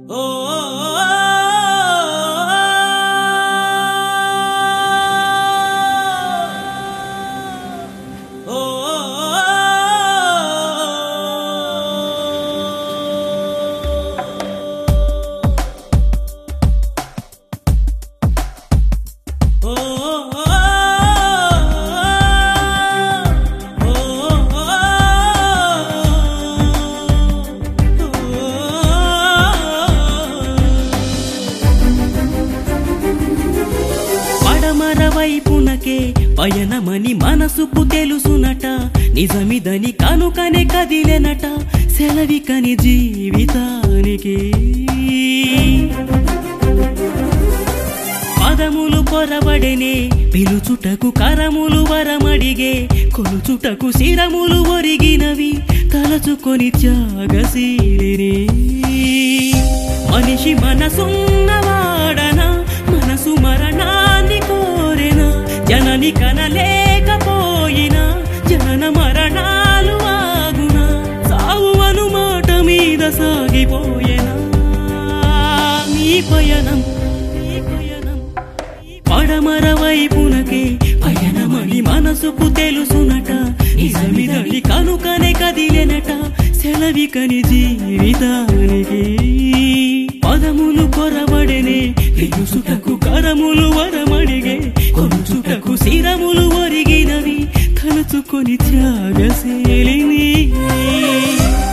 పడమర వైపునకే పయనమని మనసుకు తెలుసునట నిజమిదని కనుకనే కదిలెనట సెలవికని జీవితానికి పదములు పొరబడెనే పిలుచుటకు కరములు వరమడిగే కొలుచుటకు శిరములు ఒరిగినవి తలచుకొని త్యాగశీలిని మనిషి మనసున్నవాడనా మనసు మరణాన్ని కోరెనా జనని కనలేకపోయినా జనన మరణాలు ఆగునా సావు అను మాట మీద సాగిపోయేనా నీ పయనం నీ పయనం పడమర వైపునకే పయనమని మనసుకు తెలుసునట నిజమిదని కనుకనే కదిలెనట సెలవికని జీవితానికి పదములు కొరబడెనే పిలుసుటకు కరములు వరమడిగే కొలుచుటకు శిరములు ఒరిగినవి తలుచుకొని త్యాగశీలిని